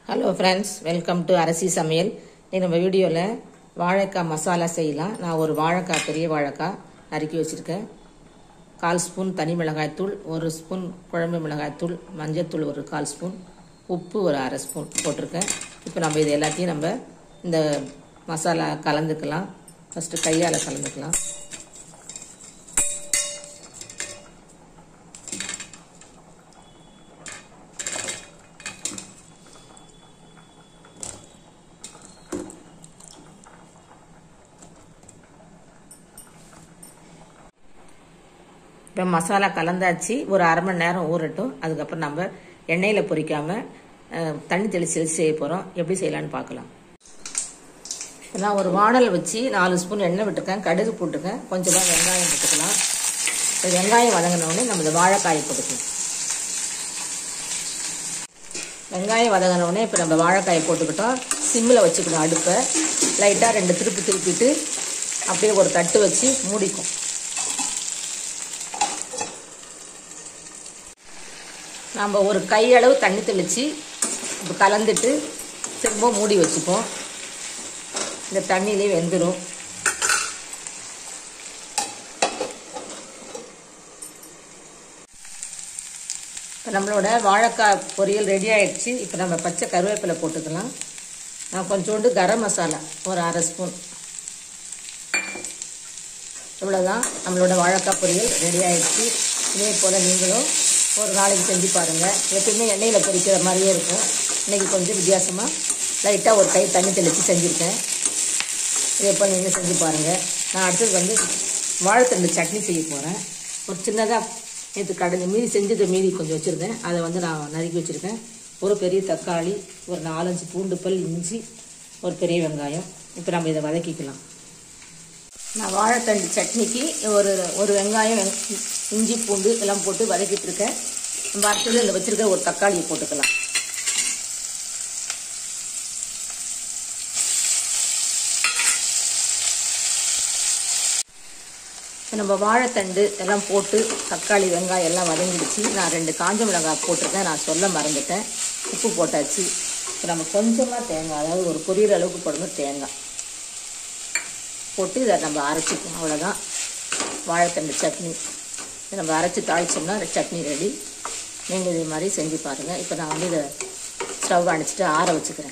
hello friends welcome to Arasi Samayal இன்னைக்கு நம்ம வீடியோவில் வாழைக்காய் மசாலா செய்யலாம் நான் ஒரு வாழைக்காய் பெரிய வாழைக்காய் நறுக்கி வச்சுருக்கேன் கால் ஸ்பூன் தனி மிளகாய்த்தூள் ஒரு ஸ்பூன் குழம்பு மிளகாய்த்தூள் மஞ்சள்தூள் ஒரு கால் ஸ்பூன் உப்பு ஒரு அரை ஸ்பூன் போட்டிருக்கேன் இப்போ நம்ம இது எல்லாத்தையும் நம்ம இந்த மசாலா கலந்துக்கலாம் ஃபஸ்ட்டு கையால் கலந்துக்கலாம் இப்போ மசாலா கலந்தாச்சு ஒரு அரை மணி நேரம் ஊறட்டும் அதுக்கப்புறம் நம்ம எண்ணெயில் பொரிக்காமல் தண்ணி தெளிச்சு தெளிச்சு செய்ய போகிறோம் எப்படி செய்யலான்னு பார்க்கலாம் இப்போ நான் ஒரு வானல் வச்சு நாலு ஸ்பூன் எண்ணெய் விட்டுருக்கேன் கடுகு போட்டிருக்கேன் கொஞ்சமாக வெங்காயம் போட்டுக்கலாம் இப்போ வெங்காயம் வதங்கினோடனே நம்ம இந்த வாழைக்காயை போட்டுக்கலாம் வெங்காயம் வதங்கினோடனே இப்போ நம்ம வாழைக்காயை போட்டுக்கிட்டோம் சிம்மில் வச்சுக்கணும் அடுப்பை லைட்டாக ரெண்டு திருப்பி திருப்பிட்டு அப்படியே ஒரு தட்டு வச்சு மூடிக்கும் நம்ம ஒரு கையளவு தண்ணி தெளித்து இப்போ கலந்துட்டு திரும்ப மூடி வச்சுப்போம் இந்த தண்ணியிலே வெந்துடும் இப்போ நம்மளோட வாழைக்காய் பொரியல் ரெடி ஆயிடுச்சு இப்போ நம்ம பச்சை கருவேப்பிலை போட்டுக்கலாம் நான் கொஞ்சோண்டு கரம் மசாலா ஒரு அரை ஸ்பூன் இவ்வளோதான் நம்மளோட வாழைக்காய் பொரியல் ரெடி ஆயிடுச்சு இதே போல் நீங்களும் ஒரு நாளைக்கு செஞ்சு பாருங்கள் எப்பயுமே எண்ணெயில் பொரிக்கிற மாதிரியே இருக்கும் இன்றைக்கி கொஞ்சம் வித்தியாசமாக லைட்டாக ஒரு கை தண்ணி தெளித்து செஞ்சுருக்கேன் இதே போல் நீங்கள் செஞ்சு பாருங்கள் நான் அடுத்தது வந்து வாழைத்தண்டு சட்னி செய்ய போகிறேன் ஒரு சின்னதாக நேற்று கடைஞ்சி மீதி செஞ்சது மீதி கொஞ்சம் வச்சுருந்தேன் அதை வந்து நான் நறுக்கி வச்சுருக்கேன் ஒரு பெரிய தக்காளி ஒரு நாலஞ்சு பூண்டு பல் இஞ்சி ஒரு பெரிய வெங்காயம் இப்போ நம்ம இதை வதக்கிக்கலாம் நான் வாழைத்தண்டு சட்னிக்கு ஒரு ஒரு வெங்காயம் வெங்- இஞ்சி பூண்டு எல்லாம் போட்டு வதக்கிட்டு இருக்கேன் நம்ம அடுத்தது இந்த வச்சிருக்க ஒரு தக்காளியை போட்டுக்கலாம் இப்ப நம்ம வாழைத்தண்டு எல்லாம் போட்டு தக்காளி வெங்காயம் எல்லாம் வதங்கிடுச்சு நான் ரெண்டு காஞ்ச மிளகாய் போட்டிருக்கேன் நான் சொல்ல மறந்துட்டேன் உப்பு போட்டாச்சு இப்போ நம்ம கொஞ்சமாக தேங்காய் அதாவது ஒரு பொரியல் அளவுக்கு போடும்போது தேங்காய் போட்டு இதை நம்ம அரைச்சிக்கணும் அவ்வளோதான் வாழைத்தண்டு சட்னி இதை நம்ம அரைச்சி தாளிச்சோம்னா இந்த சட்னி ரெடி நீங்கள் இதே மாதிரி செஞ்சு பாருங்கள் இப்போ நான் வந்து இதை ஸ்டவ் அணைச்சிட்டு ஆற வச்சுக்கிறேன்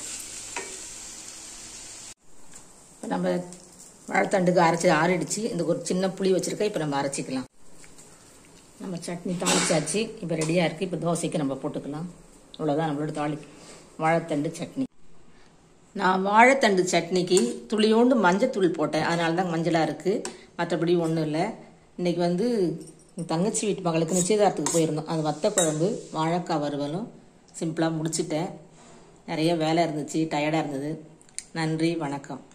இப்போ நம்ம வாழைத்தண்டுக்கு அரைச்சி ஆறிடுச்சு இந்த ஒரு சின்ன புளி வச்சுருக்கேன் இப்போ நம்ம அரைச்சிக்கலாம் நம்ம சட்னி தாளிச்சாச்சு இப்போ ரெடியாக இருக்குது இப்போ தோசைக்கு நம்ம போட்டுக்கலாம் அவ்வளோதான் நம்மளோட தாளி வாழைத்தண்டு சட்னி நான் வாழைத்தண்டு சட்னிக்கு துளியோண்டு மஞ்சத்தூள் போட்டேன் அதனால தான் மஞ்சளாக இருக்குது மற்றபடி ஒன்றும் இல்லை இன்றைக்கி வந்து என் தங்கச்சி வீட்டு மகளுக்கு நிச்சயதார்த்தத்துக்கு போயிருந்தோம் அது வத்த குழம்பு வாழைக்காய் வறுவலும் சிம்பிளாக முடிச்சிட்டேன் நிறைய வேலை இருந்துச்சு டயர்டாக இருந்தது நன்றி வணக்கம்